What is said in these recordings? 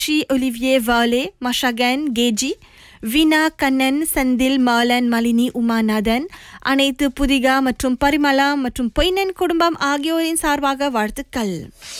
she Olivier வாலே மஷகன் KG Veena Kannan Senthil Malan Malini Umanathan அனைத்து புதிகா மற்றும் பரிமளா மற்றும் பொய்னன் குடும்பம் ஆகியோரின் சார்பாக வாழ்த்துக்கள்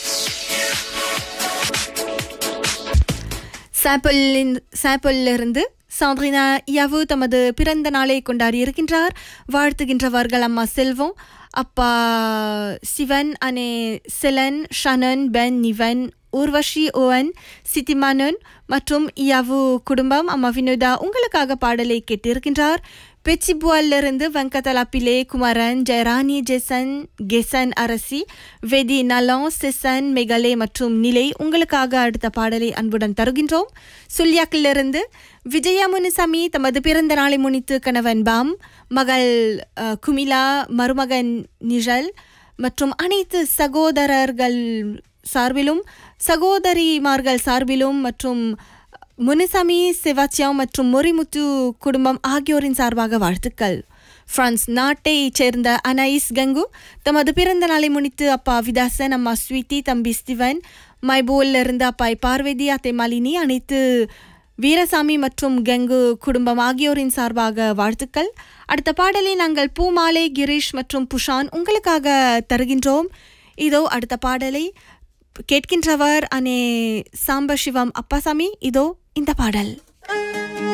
சாம்பிளின் சாம்பிளிலிருந்து சாந்திரினா யவு தமது பிறந்த நாளை கொண்டாடி இருக்கின்றார் வாழ்த்துகின்றவர்கள் அம்மா செல்வம் அப்பா சிவன் அனே செலன் Shannon Ben Nivan Urvashi Owen சித்திமானன் மற்றும் யவு குடும்பம் அம்மா வினோதா உங்களுக்காக பாடலை கேட்டிருக்கின்றார் பெச்சிபுவலிருந்து வெங்கதலா பிலே குமரன் ஜெயராணி ஜெசன் கெசன் அரசி வெதி நலம் செசன் மெகலே மற்றும் நிலை உங்களுக்காக அடுத்த பாடலை அன்புடன் தருகின்றோம் சுல்யாக்கிலிருந்து விஜயா முனுசாமி தமது பிறந்த நாளை முன்னிட்டு கணவன் பாம் மகள் அஹ், குமிலா மருமகன் நிழல் மற்றும் அனைத்து சகோதரர்கள் சார்பிலும் சகோதரிமார்கள் சார்பிலும் மற்றும் முனுசாமி சிவாச்சியம் மற்றும் மொரிமுத்து குடும்பம் ஆகியோரின் சார்பாக வாழ்த்துக்கள் பிரான்ஸ் நாட்டைச் சேர்ந்த அனைஸ் கங்கு தமது பிறந்த நாளை முன்னிட்டு அப்பா விதாசன் அம்மா ஸ்வீட்டி தம்பி ஸ்டிவன் மைபோல்ல இருந்து அப்பாய் பார்வதி அத்தை மாலினி அனைத்து வீரசாமி மற்றும் கங்கு குடும்பம் ஆகியோரின் சார்பாக வாழ்த்துக்கள் அடுத்த பாடலை நாங்கள் பூமாலை கிரீஷ் மற்றும் புஷான் உங்களுக்காக தருகின்றோம் இதோ அடுத்த பாடலை கேட்கின்றவர் அனே சாம்பசிவம் அப்பாசாமி இதோ இந்த பாடல்